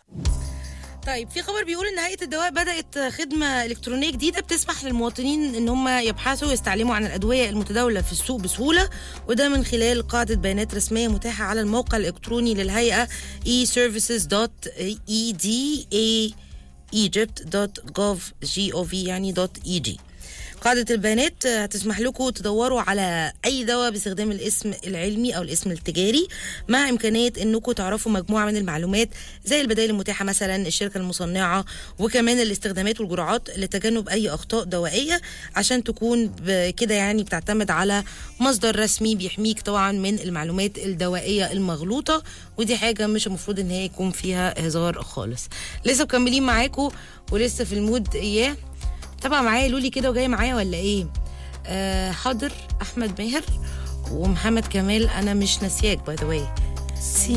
طيب في خبر بيقول ان هيئه الدواء بدات خدمه الكترونيه جديده بتسمح للمواطنين ان هم يبحثوا ويستعلموا عن الادويه المتداوله في السوق بسهوله وده من خلال قاعده بيانات رسميه متاحه على الموقع الالكتروني للهيئه e-services.eda egypt.gov يعني .eg قاعدة البيانات هتسمح لكم تدوروا على أي دواء باستخدام الاسم العلمي أو الاسم التجاري مع إمكانية إنكم تعرفوا مجموعة من المعلومات زي البدائل المتاحة مثلا الشركة المصنعة وكمان الاستخدامات والجرعات لتجنب أي أخطاء دوائية عشان تكون كده يعني بتعتمد على مصدر رسمي بيحميك طبعا من المعلومات الدوائية المغلوطة ودي حاجة مش المفروض إن هي يكون فيها هزار خالص لسه مكملين معاكم ولسه في المود إياه تابع معايا لولي كده وجاي معايا ولا ايه آه حاضر احمد ماهر ومحمد كمال انا مش ناسياك باي ذا واي